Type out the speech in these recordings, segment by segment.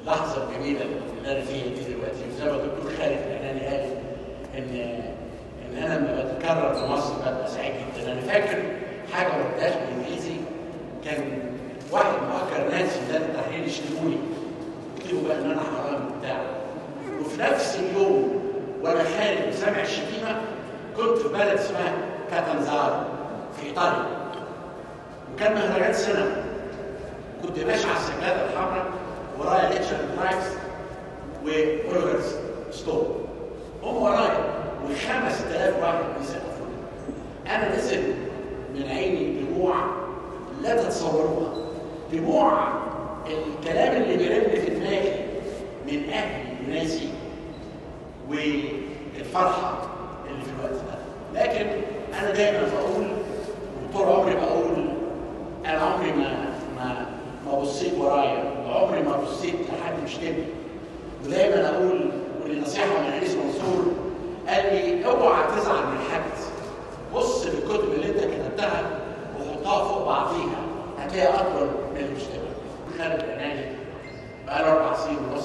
اللحظه الجميله اللي انا فيها دي دلوقتي وزي ما الدكتور خالد العناني قال ان ان انا لما بتكرر في مصر ببقى سعيد جدا انا فاكر حاجه ما قلتهاش بالانجليزي كان واحد مؤكر ناسي ده التحرير يشتموني قلت له بقى ان انا حرام بتاع وفي نفس اليوم وانا خارج وسامع الشتيمه كنت في بلد اسمها كاتنزارو في ايطاليا وكان مهرجان سينما كنت ماشي على السجاده الحمراء ورايا ريتشارد برايس واوليفر ستون هم ورايا و5000 واحد بيسقفوا انا نزل من عيني دموع لا تتصوروها دموع الكلام اللي بيرن في دماغي من اهلي وناسي والفرحه اللي في الوقت ده لكن انا دايما بقول وطول عمري بقول انا عمري ما ما ما بصيت ورايا عمري ما بصيت لحد مشتمني ودايما اقول ودي نصيحه من انيس منصور قال لي اوعى تزعل من حد بص للكتب اللي انت كتبتها وحطها فوق بعضيها هتلاقي اكبر من اللي بيشتغل خالد العناني بقاله اربع سنين ونص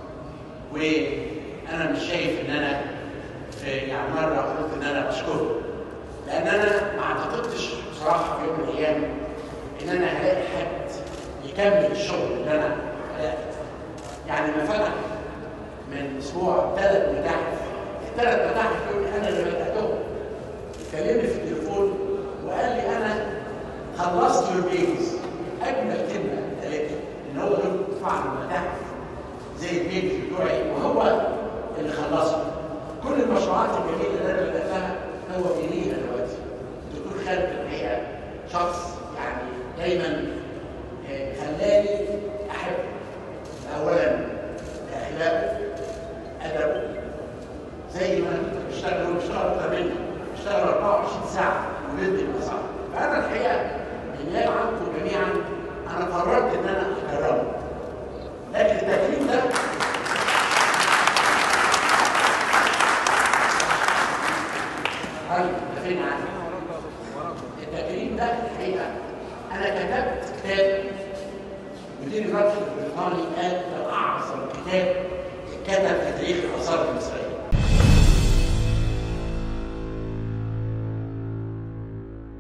وانا مش شايف ان انا في يعني مره قلت ان انا بشكره لان انا ما اعتقدتش بصراحه في يوم من الايام ان انا هلاقي حد يكمل الشغل اللي انا بدات يعني ما فتح من اسبوع ثلاث متاحف الثلاث متاحف دول انا اللي بداتهم كلمني في التليفون وقال لي انا خلصت البيز اجمل كلمه قالتها ان هو دول فعل المتاحف زي البيت بتوعي وهو اللي خلصها كل المشروعات الجميله اللي انا بداتها هو بيليها دلوقتي الدكتور خالد الحقيقه شخص يعني دايما خلاني احب اولا اخلاقه ادبه زي ما انت بتشتغل وبيشتغل اكتر مني بيشتغل 24 ساعه وبيدي المسار فانا الحقيقه بالنيابه عنكم جميعا انا قررت ان انا اكرمه لكن التكريم ده هل ده فين عني؟ التكريم ده الحقيقه انا كتبت كتاب مدير الرابط البريطاني قال ده اعظم كتاب اتكتب في تاريخ الاثار المصريه